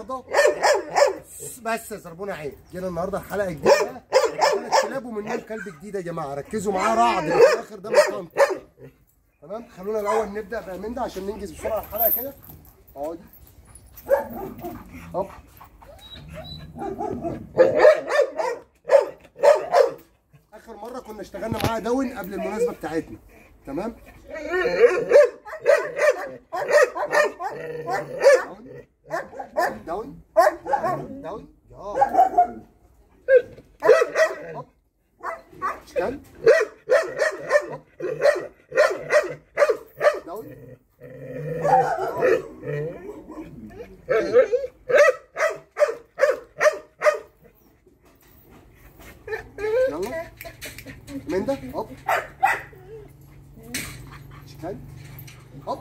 النهارده بس يا زربونه عين جينا النهارده الحلقه الجديده ثلاث كلاب ومنهم كلب جديد يا جماعه ركزوا معاه رعد اللي في الاخر ده من طنطا تمام خلونا الاول نبدا بامين ده عشان ننجز بسرعه الحلقه كده اقعدي هوب اخر مره كنا اشتغلنا معاها داون قبل المناسبه بتاعتنا تمام داون داون اه هوب اشكال هوب داون يلا من ده هوب اشكال هوب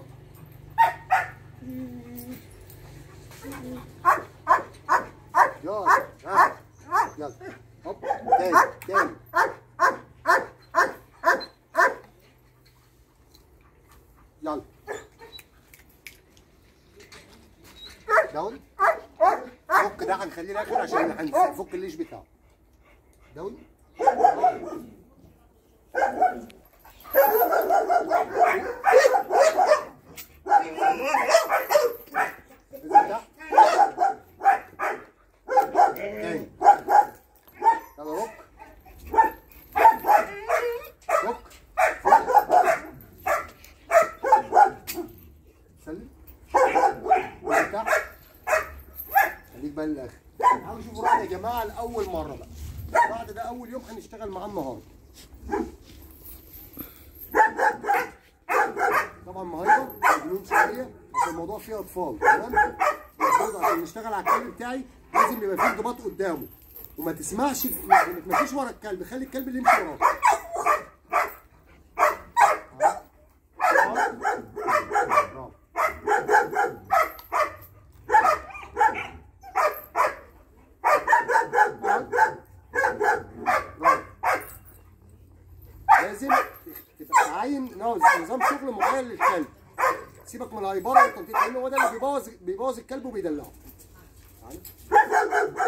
يلا ها. يلا هوب تاني تاني يلا داون فك ده هنخليه الاخر عشان هنفك الليش بتاعه داون نزل تحت تاني يلا روك روك سلم نزل تحت خليك بقى للاخر تعالوا شوفوا رعد يا جماعه لاول مره بقى الرعد ده اول يوم هنشتغل معاه النهارده طبعا مهيبه جنون شويه عشان الموضوع فيه اطفال تمام المفروض عشان نشتغل على الكلب بتاعي لازم يبقى فيه انضباط قدامه وما تسمعش ما تمشيش ورا الكلب خلي الكلب اللي يمشي وراك برافو. برافو. لازم تبقى عاين نظام شغل معين للكلب سيبك من الهيبره والتنطيط لان هو ده اللي بيبوظ بيبوظ الكلب وبيدلعه تعالى.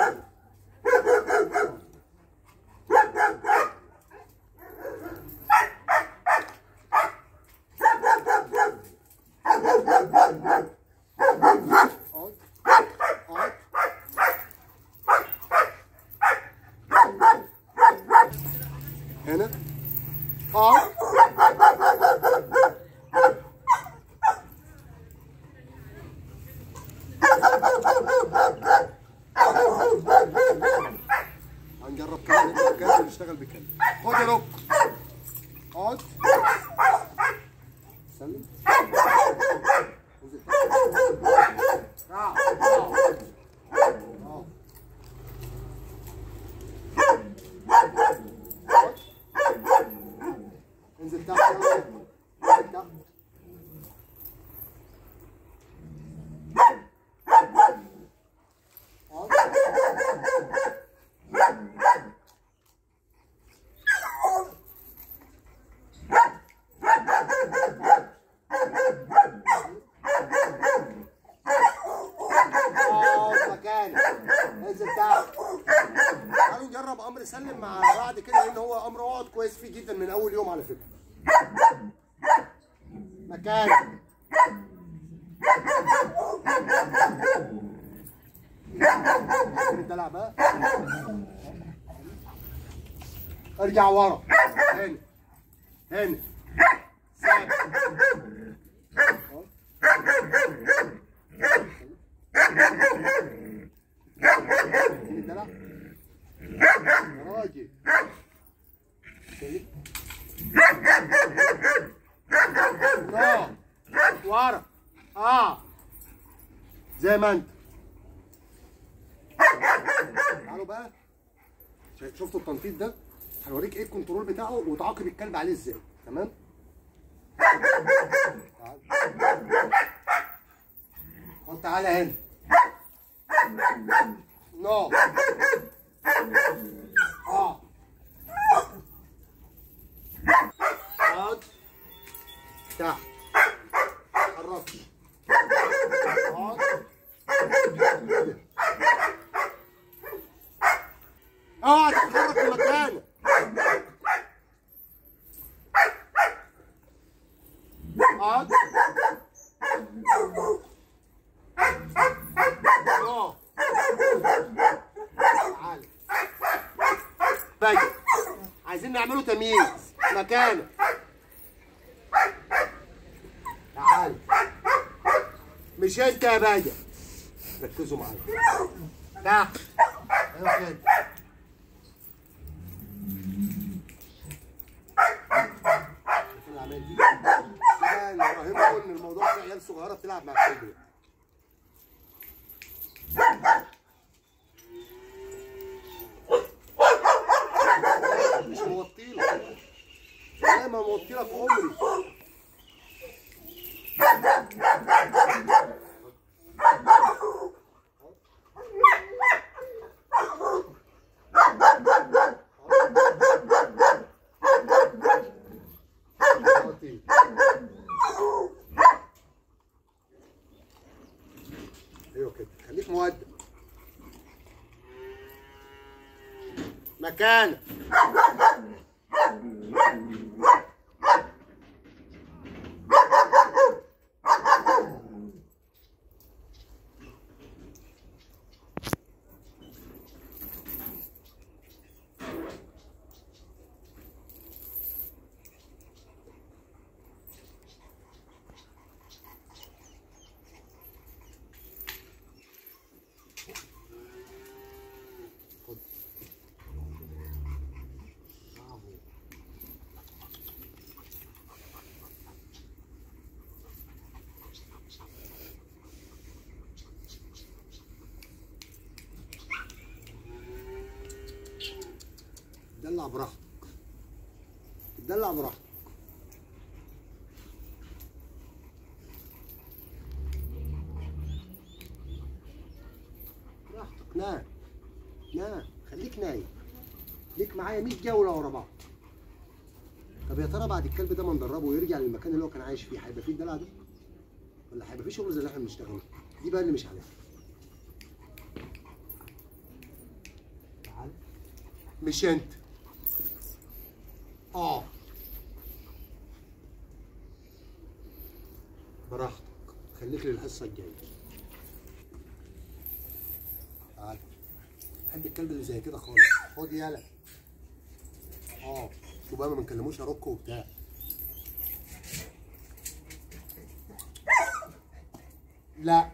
اقعد اقعد هنا اقعد هنجرب كده نبقى كده ونشتغل بكده خد يا روك اقعد سلم انزل تحت. تعال. اقعد. اقعد. انزل تحت يلا. انزل تحت اقعد. اقعد مكانك انزل تحت تعالوا نجرب امر سلم مع بعض كده لان هو امر اقعد كويس فيه جدا من اول يوم على فكره مكانك الدلع بقى ارجع ورا هنا هنا ثابت. شيل الدلع يا راجل شيل. لا ورا اه زي ما انت تعالوا بقى شايف- شفتوا التنطيط ده هوريك ايه الكنترول بتاعه وتعاقب الكلب عليه ازاي تمام تعال. طب تعالى هنا نو اه اقعد تحت حركش اقعد عايزين نعمله تمييز مكانك تعال مش انت يا باجة ركزوا معايا تحت ايوه كده شايف الاعمال دي؟ ده اللي افهمكم ان الموضوع في عيال صغيره بتلعب مع الكبير مش موطيلك لا ما موطيلك عمري موطيل. ايوه كده خليك مؤدب مكانك دلع براحتك دلع براحتك براحتك نام نام خليك نايم ليك معايا 100 جوله ورا بعض طب يا ترى بعد الكلب ده ما ندربه ويرجع للمكان اللي هو كان عايش فيه هيبقى فيه الدلع ده؟ ولا هيبقى فيه شغل زي اللي احنا بنشتغله؟ دي بقى اللي مش عليها تعال مش انت اه براحتك خليك للحصه الجايه تعال بحب الكلب اللي زي كده خالص خد يالا اه شوف بقى ما بنكلموش يا روكو وبتاع لا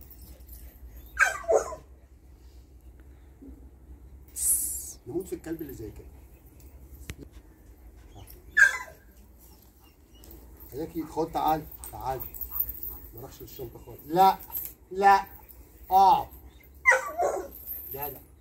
نموت في الكلب اللي زي كده خليك خد تعال تعال ما راحش للشنطه خالص لا لا اه جدع